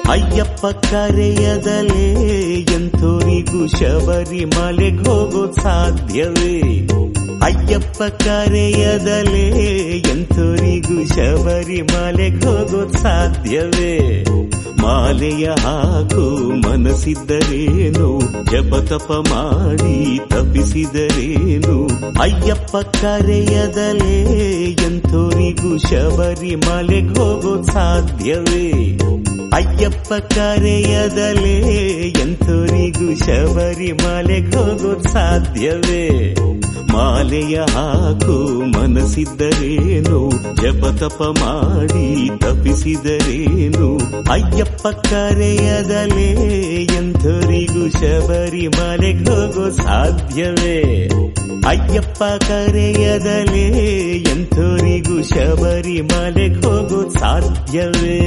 ಅಯ್ಯಪ್ಪ ಕರೆಯದಲೇ ಎಂಥೋರಿಗೂ ಶಬರಿಮಲೆಗೆ ಹೋಗೋದ್ ಸಾಧ್ಯವೇ ಅಯ್ಯಪ್ಪ ಕರೆಯದಲೇ ಎಂಥೋರಿಗೂ ಶಬರಿಮಲೆಗೆ ಹೋಗೋದ್ ಸಾಧ್ಯವೇ ಮಾಲೆಯ ಹಾಕು ಮನಸ್ಸಿದ್ದರೇನು ಜಪತಪ ಮಾಡಿ ತಪ್ಪಿಸಿದರೇನು ಅಯ್ಯಪ್ಪ ಕರೆಯದಲೇ ಎಂಥೋರಿಗೂ ಶಬರಿಮಲೆಗೆ ಹೋಗೋದ್ ಸಾಧ್ಯವೇ ಅಯ್ಯಪ್ಪ ಕರೆಯದಲೇ ಎಂಥೋರಿಗೂ ಶಬರಿಮಲೆಗೆ ಹೋಗೋದ್ ಸಾಧ್ಯವೇ ಮಾಲೆಯ ಹಾಕು ಮನಸ್ಸಿದ್ದರೇನು ಜಪತಪ ಮಾಡಿ ತಪ್ಪಿಸಿದರೇನು ಅಯ್ಯಪ್ಪ ಕರೆಯದಲೇ ಎಂಥೋರಿಗೂ ಶಬರಿಮಲೆಗೆ ಹೋಗೋ ಸಾಧ್ಯವೇ ಅಯ್ಯಪ್ಪ ಕರೆಯದಲೇ ಎಂಥೋರಿಗೂ ಶಬರಿಮಲೆಗೆ ಹೋಗೋ ಸಾಧ್ಯವೇ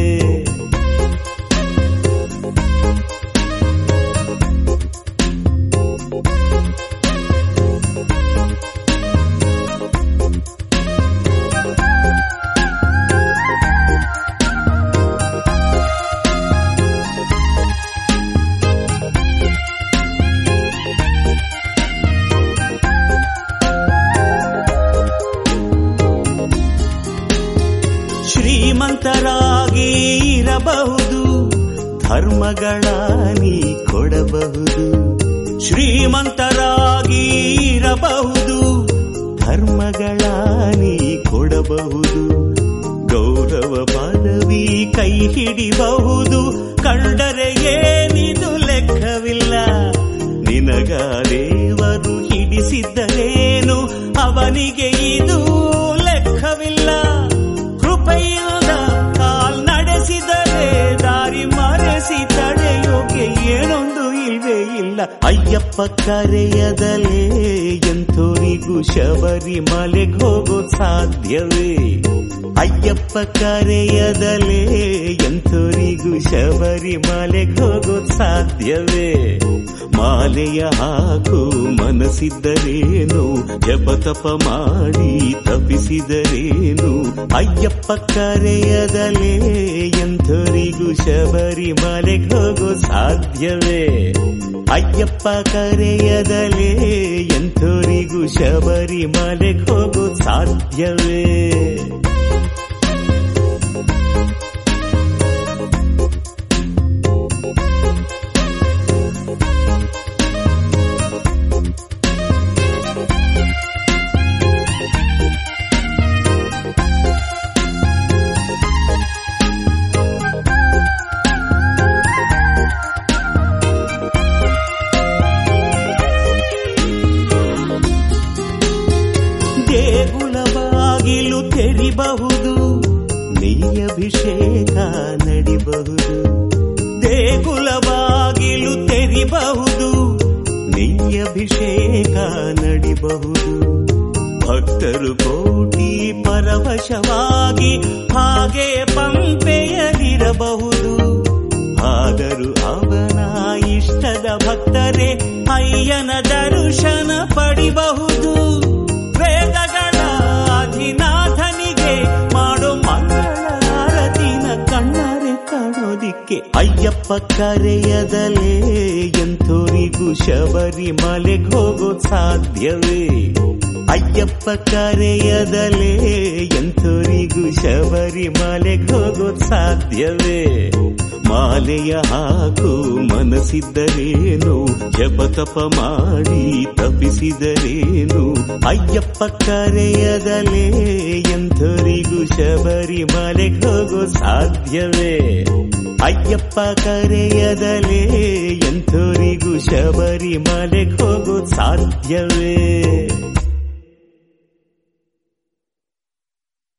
ಶ್ರೀಮಂತರಾಗಿ ಇರಬಹುದು ಧರ್ಮಗಳ ನೀ ಕೊಡಬಹುದು ಶ್ರೀಮಂತರಾಗಿ ಇರಬಹುದು ಧರ್ಮಗಳ ನೀ ಕೊಡಬಹುದು ಗೌರವ ಪದವಿ ಕೈ ಹಿಡಿಬಹುದು ಕಂಡರೆ ಏನಿದು ಲೆಕ್ಕವಿಲ್ಲ ನಿನಗ ದೇವರು ಹಿಡಿಸಿದ್ದರೇನು ಅವನಿಗೆ ಇದು ಲೆಕ್ಕವಿಲ್ಲ ಕೃಪೆಯಿಂದ ಕಾಲ್ ನಡೆಸಿದರೆ ದಾರಿ ಮರೆಸಿ ತಡೆಯೋಕೆ ಏನೊಂದು ಇಲ್ವೇ ಇಲ್ಲ ಅಯ್ಯಪ್ಪ ಕರೆಯದಲೇ ಎಂಥೋರಿಗೂ ಶಬರಿಮಲೆಗೆ ಹೋಗೋದ್ ಸಾಧ್ಯವೇ ಅಯ್ಯಪ್ಪ ಕರೆಯದಲೇ ಎಂಥೋರಿಗೂ ಶಬರಿಮಲೆಗೆ ಹೋಗೋದ್ ಸಾಧ್ಯವೇ ಮಾಲೆಯ ಹಾಕು ಮನಸ್ಸಿದ್ದರೇನು ಜಪತಪ ಮಾಡಿ ತಪ್ಪಿಸಿದರೇನು ಅಯ್ಯಪ್ಪ ಕರೆಯದಲೇ ಎಂಥೋರಿಗೂ ಶಬರಿಮಲೆಗೆ ಹೋಗೋ ಸಾಧ್ಯವೇ ಅಯ್ಯಪ್ಪ ಕರೆಯದಲೇ ಎಂಥೋರಿಗೂ ಶಬರಿಮಲೆಗೆ ಹೋಗೋ ಸಾಧ್ಯವೇ ದೇಗುಲ ಬಾಗಿಲು ತೆರಿಬಹುದು ಅಭಿಷೇಕ ನಡಿಬಹುದು ದೇಗುಲ ಬಾಗಿಲು ತೆರಿಬಹುದು ಅಭಿಷೇಕ ನಡಿಬಹುದು ಭಕ್ತರು ಕೋಟಿ ಪರವಶವಾಗಿ ಹಾಗೆ ಪಂಪೆಯಲ್ಲಿರಬಹುದು ಆದರೂ ಅವನ ಇಷ್ಟದ ಭಕ್ತರೇ ಅಯ್ಯನ ದರ್ಶನ ಪಡಿಬಹುದು ವೇದಗಳ ಅಧಿನಾಥನಿಗೆ ಮಾಡೋ ಮಂಗಳಾರತಿನ ಕಣ್ಣರೆ ಕಾಣೋದಿಕ್ಕೆ ಅಯ್ಯಪ್ಪ ಕರೆಯದಲೇ ಎಂಥೋರಿಗೂ ಶಬರಿಮಲೆಗೆ ಹೋಗೋದ್ ಸಾಧ್ಯವೇ ಅಯ್ಯಪ್ಪ ಕರೆಯದಲೇ ಎಂಥೋರಿಗೂ ಶಬರಿಮಲೆಗೆ ಹೋಗೋದ್ ಸಾಧ್ಯವೇ ಮಾಲೆಯ ಹಾಕು ಮನಸ್ಸಿದ್ದರೇನು ಜಪತಪ ಮಾಡಿ ತಪ್ಪಿಸಿದರೇನು ಅಯ್ಯಪ್ಪ ಕರೆಯದಲೇ ಎಂಥವರಿಗೂ ಶಬರಿಮಲೆಗೆ ಹೋಗೋ ಸಾಧ್ಯವೇ ಅಯ್ಯಪ್ಪ ಕರೆಯದಲೇ ಎಂಥವರಿಗೂ ಶಬರಿಮಲೆಗೆ ಹೋಗೋ ಸಾಧ್ಯವೇ